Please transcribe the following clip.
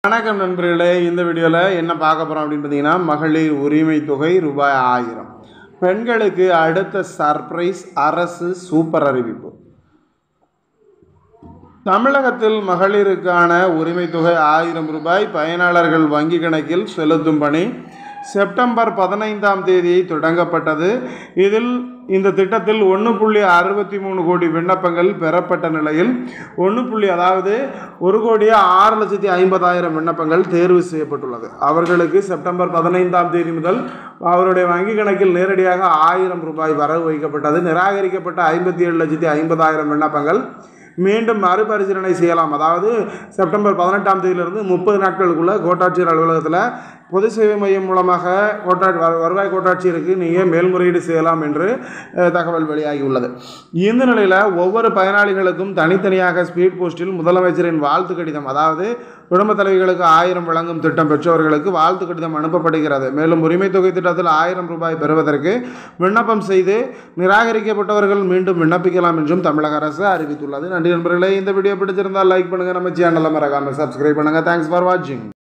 வணக்கம் நண்பர்களே இந்த வீடியோவில் என்ன பார்க்க போகிறோம் அப்படின்னு பார்த்தீங்கன்னா மகளிர் உரிமை தொகை ரூபாய் ஆயிரம் பெண்களுக்கு அடுத்த சர்ப்ரைஸ் அரசு சூப்பர் அறிவிப்பு தமிழகத்தில் மகளிருக்கான உரிமை தொகை ஆயிரம் ரூபாய் பயனாளர்கள் வங்கி கணக்கில் செலுத்தும் பணி செப்டம்பர் பதினைந்தாம் தேதி தொடங்கப்பட்டது இதில் இந்த திட்டத்தில் ஒன்று புள்ளி அறுபத்தி மூணு கோடி விண்ணப்பங்கள் பெறப்பட்ட நிலையில் ஒன்று புள்ளி அதாவது ஒரு கோடியே ஆறு லட்சத்தி ஐம்பதாயிரம் விண்ணப்பங்கள் தேர்வு செய்யப்பட்டுள்ளது அவர்களுக்கு செப்டம்பர் பதினைந்தாம் தேதி முதல் அவருடைய வங்கி கணக்கில் நேரடியாக ஆயிரம் ரூபாய் வரவு வைக்கப்பட்டது நிராகரிக்கப்பட்ட ஐம்பத்தி ஏழு லட்சத்தி ஐம்பதாயிரம் விண்ணப்பங்கள் மீண்டும் மறுபரிசீலனை செய்யலாம் அதாவது செப்டம்பர் பதினெட்டாம் தேதியிலிருந்து முப்பது நாட்களுக்குள்ள கோட்டாட்சியர் அலுவலகத்தில் பொது சேவை மையம் மூலமாக கோட்டா வரு- வருவாய் கோட்டாட்சியருக்கு நீங்கள் மேல்முறையீடு செய்யலாம் என்று அஹ், தகவல் வெளியாகியுள்ளது இந்த நிலையில் ஒவ்வொரு பயனாளிகளுக்கும் தனித்தனியாக ஸ்பீட் போஸ்டில் முதலமைச்சரின் வாழ்த்து கடிதம் அதாவது குடும்பத் தலைவிகளுக்கு ஆயிரம் வழங்கும் திட்டம் பெற்றவர்களுக்கு வாழ்த்து கடிதம் அனுப்பப்படுகிறது மேலும் உரிமை தொகை திட்டத்தில் ஆயிரம் ரூபாய் பெறுவதற்கு விண்ணப்பம் செய்து நிராகரிக்கப்பட்டவர்கள் மீண்டும் விண்ணப்பிக்கலாம் என்றும் தமிழக அரசு அறிவித்துள்ளது நன்றி நண்பர்களே இந்த வீடியோ பிடிச்சிருந்தால் லைக் பண்ணுங்கள் நம்ம சேனலை மறக்காமல் சப்ஸ்கிரைப் பண்ணுங்கள் தேங்க்ஸ் ஃபார் வாட்சிங்